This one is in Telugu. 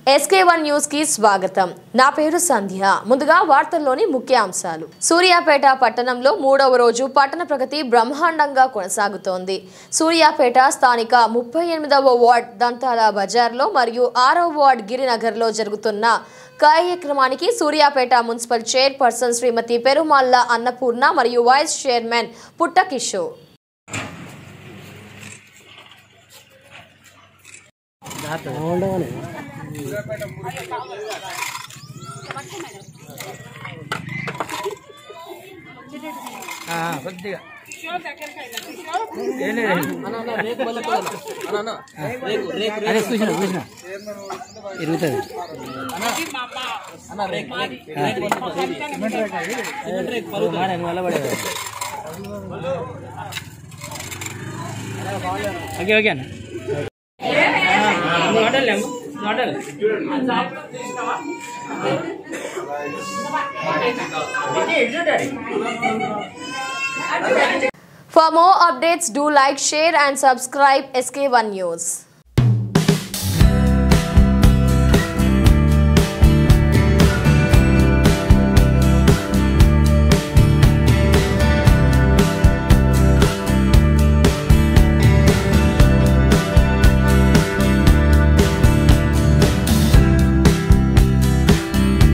ఎస్కే వన్ న్యూస్ కి స్వాగతం నా పేరు సంధ్య ముందుగా వార్తల్లోని ముఖ్యాంశాలు సూర్యాపేట పట్టణంలో మూడవ రోజు పట్టణ ప్రగతి బ్రహ్మాండంగా కొనసాగుతోంది సూర్యాపేట స్థానిక ముప్పై ఎనిమిదవ వార్డ్ దంతాల బజార్లో మరియు ఆరవ వార్డ్ గిరినగర్లో జరుగుతున్న కార్యక్రమానికి సూర్యాపేట మున్సిపల్ చైర్పర్సన్ శ్రీమతి పెరుమాళ్ళ అన్నపూర్ణ మరియు వైస్ చైర్మన్ పుట్ట కిషోర్ కొద్దిగా అదే చూసిన చూసిన ఇరుగుతుంది నిలబడేది ఓకే ఓకే అన్న model model For more updates, do like, share, and subscribe SK1 News.